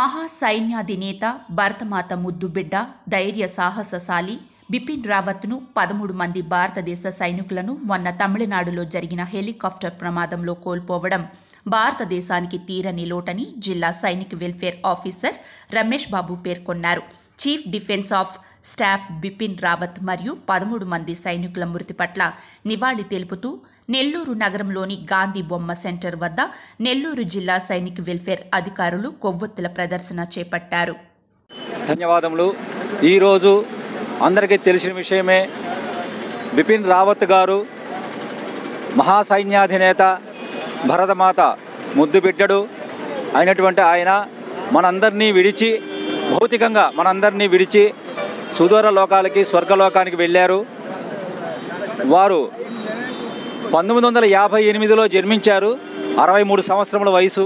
మహా సైన్యాధినేత భరతమాత ముద్దుబిడ్డ ధైర్య సాహసశాలి బిపిన్ రావత్ను పదమూడు మంది భారతదేశ సైనికులను మొన్న తమిళనాడులో జరిగిన హెలికాప్టర్ ప్రమాదంలో కోల్పోవడం భారతదేశానికి తీరని లోటని జిల్లా సైనిక్ వెల్ఫేర్ ఆఫీసర్ రమేష్ బాబు పేర్కొన్నారు chief defence of staff Bipin Rawat మరియు పదమూడు మంది సైనికుల మృతి పట్ల నివాళి తెలుపుతూ నెల్లూరు నగరంలోని గాంధీ బొమ్మ సెంటర్ వద్ద నెల్లూరు జిల్లా సైనిక్ వెల్ఫేర్ అధికారులు కొవ్వొత్తుల ప్రదర్శన చేపట్టారు ధన్యవాదములు ఈరోజు అందరికీ తెలిసిన విషయమే బిపిన్ రావత్ గారు మహాసైన్యాధినేత భరతమాత ముద్దు బిడ్డడు అయినటువంటి ఆయన మనందరినీ విడిచి భౌతికంగా మనందరినీ విడిచి సుదూర లోకాలకి స్వర్గలోకానికి వెళ్ళారు వారు పంతొమ్మిది వందల యాభై ఎనిమిదిలో జన్మించారు అరవై మూడు సంవత్సరముల వయసు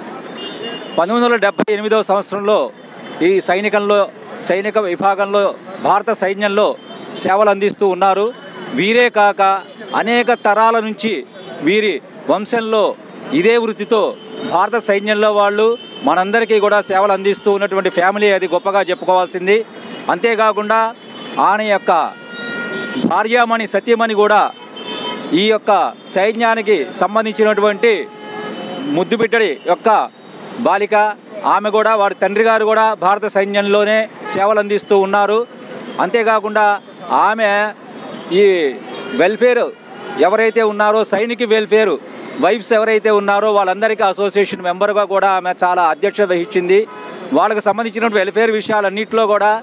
పంతొమ్మిది వందల డెబ్బై ఎనిమిదవ సంవత్సరంలో ఈ సైనికంలో సైనిక విభాగంలో భారత సైన్యంలో సేవలు అందిస్తూ ఉన్నారు వీరే కాక అనేక తరాల నుంచి వీరి వంశంలో ఇదే వృత్తితో భారత సైన్యంలో వాళ్ళు మనందరికీ కూడా సేవలు అందిస్తూ ఉన్నటువంటి ఫ్యామిలీ అది గొప్పగా చెప్పుకోవాల్సింది అంతేకాకుండా ఆయన యొక్క భార్యామణి సత్యమణి కూడా ఈ యొక్క సైన్యానికి సంబంధించినటువంటి ముద్దుబిడ్డడి యొక్క బాలిక ఆమె కూడా వారి తండ్రి గారు కూడా భారత సైన్యంలోనే సేవలు అందిస్తూ ఉన్నారు అంతేకాకుండా ఆమె ఈ వెల్ఫేర్ ఎవరైతే ఉన్నారో సైనిక వెల్ఫేర్ వైఫ్స్ ఎవరైతే ఉన్నారో వాళ్ళందరికీ అసోసియేషన్ మెంబర్గా కూడా ఆమె చాలా అధ్యక్షత వహించింది వాళ్ళకి సంబంధించిన వెల్ఫేర్ విషయాలన్నింటిలో కూడా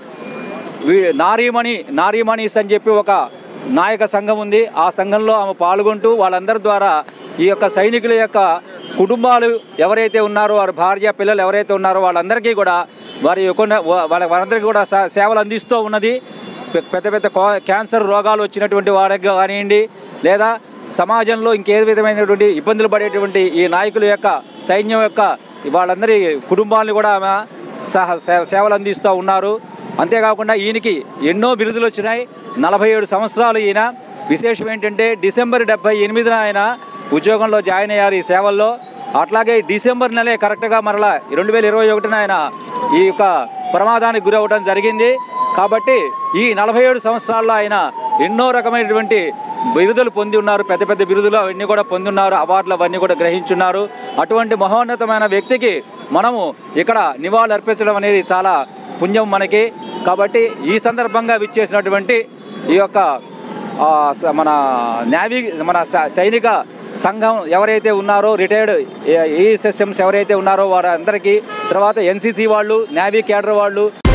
వీ- నారీమణి నారీమణిస్ అని చెప్పి ఒక నాయక సంఘం ఉంది ఆ సంఘంలో ఆమె పాల్గొంటూ వాళ్ళందరి ద్వారా ఈ యొక్క సైనికుల యొక్క కుటుంబాలు ఎవరైతే ఉన్నారో వారి భార్య పిల్లలు ఎవరైతే ఉన్నారో వాళ్ళందరికీ కూడా వారి యొక్క వాళ్ళ వారందరికీ కూడా సే- సేవలు అందిస్తూ ఉన్నది పె- పెద్ద పెద్ద కో- క్యాన్సర్ రోగాలు వచ్చినటువంటి వారికి కానివ్వండి లేదా సమాజంలో ఇంకే విధమైనటువంటి ఇబ్బందులు పడేటువంటి ఈ నాయకుల యొక్క సైన్యం యొక్క వాళ్ళందరి కుటుంబాలను కూడా ఆమె సహ సే- సేవలు అందిస్తూ ఉన్నారు అంతేకాకుండా ఈయనకి ఎన్నో బిరుదులు వచ్చినాయి నలభై ఏడు సంవత్సరాలు ఈయన విశేషం ఏంటంటే డిసెంబర్ డెబ్బై ఎనిమిదిన ఆయన ఉద్యోగంలో జాయిన్ అయ్యారు ఈ సేవల్లో అట్లాగే డిసెంబర్ నెలే కరెక్ట్గా మరలా రెండు వేల ఇరవై ఒకటిన ఆయన ఈ యొక్క ప్రమాదానికి గురవడం జరిగింది కాబట్టి ఈ నలభై ఏడు సంవత్సరాల్లో ఆయన ఎన్నో రకమైనటువంటి బిరుదులు పొంది ఉన్నారు పెద్ద పెద్ద బిరుదులు అవన్నీ కూడా పొంది ఉన్నారు అవార్డులు అవన్నీ కూడా గ్రహించున్నారు అటువంటి మహోన్నతమైన వ్యక్తికి మనము ఇక్కడ నివాళులు అర్పించడం అనేది చాలా పుణ్యం మనకి కాబట్టి ఈ సందర్భంగా విచ్చేసినటువంటి ఈ యొక్క ఆ, స- మన నేవీ మన స- సైనిక సంఘం ఎవరైతే ఉన్నారో రిటైర్డ్ ఏఎస్ఎస్ఎంస్ ఎవరైతే ఉన్నారో వారందరికీ తర్వాత ఎన్సీసీ వాళ్ళు నేవీ క్యాడర్ వాళ్ళు